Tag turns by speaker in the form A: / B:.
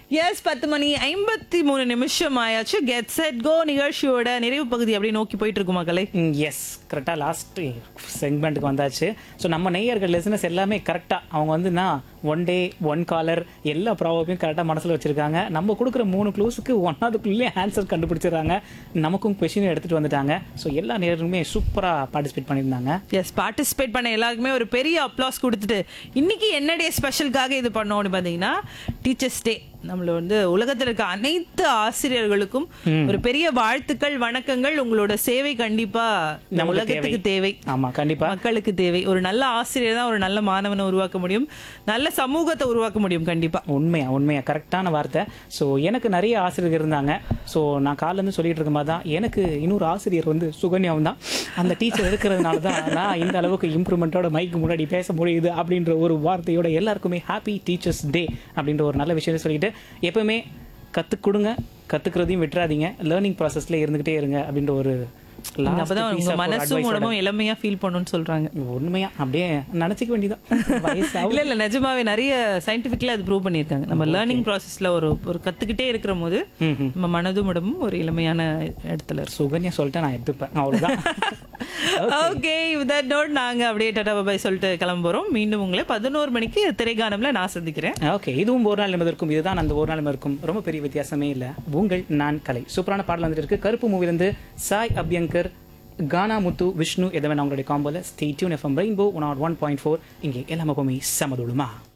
A: S பத்து மணி ஐம்பத்தி மூணு நிமிஷம் ஆயாச்சு கெட் செட் கோ நிகழ்ச்சியோட நிறைவு பகுதி அப்படியே நோக்கி போயிட்டு இருக்கு மக்களே
B: எஸ் கரெக்டாக லாஸ்ட் செக்மெண்ட்டுக்கு வந்தாச்சு ஸோ நம்ம நேயர்கள் லிசனஸ் எல்லாமே கரெக்டாக அவங்க வந்து நான் ஒன் டே ஒன் காலர் எல்லா ப்ராப்ளமையும் கரெக்டாக மனசில் வச்சுருக்காங்க நம்ம கொடுக்குற மூணு க்ளூஸுக்கு ஒன்னாவதுக்குள்ளேயே ஆன்சர் கண்டுபிடிச்சிடுறாங்க நமக்கும் கொஷின் எடுத்துகிட்டு வந்துட்டாங்க ஸோ எல்லா நேயர்களுமே சூப்பராக பார்ட்டிசிபேட் பண்ணியிருந்தாங்க
A: எஸ் பார்ட்டிசிபேட் பண்ண எல்லாருக்குமே ஒரு பெரிய அப்ளாஸ் கொடுத்துட்டு இன்னைக்கு என்ன டே ஸ்பெஷலுக்காக இது பண்ணோம்னு பார்த்தீங்கன்னா டீச்சர்ஸ் டே நம்மள வந்து உலகத்தில் இருக்க அனைத்து ஆசிரியர்களுக்கும் ஒரு பெரிய வாழ்த்துக்கள் வணக்கங்கள் உங்களோட சேவை கண்டிப்பா இந்த
B: நமக்கு
A: உலகத்துக்கு தேவை
B: ஆமாம் கண்டிப்பாக
A: மக்களுக்கு தேவை ஒரு நல்ல ஆசிரியர் தான் ஒரு நல்ல மாணவனை உருவாக்க முடியும் நல்ல சமூகத்தை உருவாக்க முடியும் கண்டிப்பா
B: உண்மையா உண்மையா கரெக்டான வார்த்தை ஸோ எனக்கு நிறைய ஆசிரியர்கள் இருந்தாங்க ஸோ நான் காலேருந்து சொல்லிட்டு இருக்கும்போது தான் எனக்கு இன்னொரு ஆசிரியர் வந்து சுகன்யாவும் தான் அந்த டீச்சர் இருக்கிறதுனால தான் நான் இந்த அளவுக்கு இம்ப்ரூவ்மெண்ட்டோட மைக்கு முன்னாடி பேச முடியுது அப்படின்ற ஒரு வார்த்தையோட எல்லாருக்குமே ஹாப்பி டீச்சர்ஸ் டே அப்படின்ற ஒரு நல்ல விஷயத்தை சொல்லிட்டு எப்பவுமே கற்றுக் கொடுங்க கற்றுக்கிறதையும் விட்டுறாதீங்க லேர்னிங் ப்ராசஸில் இருந்துக்கிட்டே இருங்க அப்படின்ற ஒரு last
A: அப்பதான்
B: piece
A: உங்க
B: of ஒரு
A: மனசும்
B: advice ஓட-
A: உடம்பும் இளமையா ஃபீல் பண்ணும்னு சொல்றாங்க
B: உண்மையா அப்படியே நினச்சிக்க வேண்டியதான் வயசாகும்
A: இல்ல இல்ல நிஜமாவே நிறைய சயின்டிபிக்ல அது ப்ரூவ் பண்ணியிருக்காங்க நம்ம லேர்னிங் ப்ராசஸ்ல ஒரு ஒரு கத்துக்கிட்டே இருக்கிற போது நம்ம மனதும் உடம்பும் ஒரு இளமையான இடத்துல இருக்கும்
B: சுகன்யா சொல்லிட்டு நான் எடுத்துப்பேன் அவ்வளோதான்
A: ஓகே தட் நோட் நாங்க அப்படியே டாடா பாய் சொல்லிட்டு கிளம்புறோம் மீண்டும் உங்களை பதினோரு மணிக்கு திரைகானம்ல நான் சந்திக்கிறேன்
B: ஓகே இதுவும் ஒரு நாள் என்பதற்கும் இதுதான் அந்த ஒரு நாள் இருக்கும் ரொம்ப பெரிய வித்தியாசமே இல்லை உங்கள் நான் கலை சூப்பரான பாடல் வந்துட்டு இருக்கு கருப்பு மூவிலிருந்து சாய் அபியங்கர் கானா முத்து விஷ்ணு எதவன் அவங்களுடைய காம்போல stay tuned FM rainbow one R one point four இங்கே எல்லாமே சமதுளுமா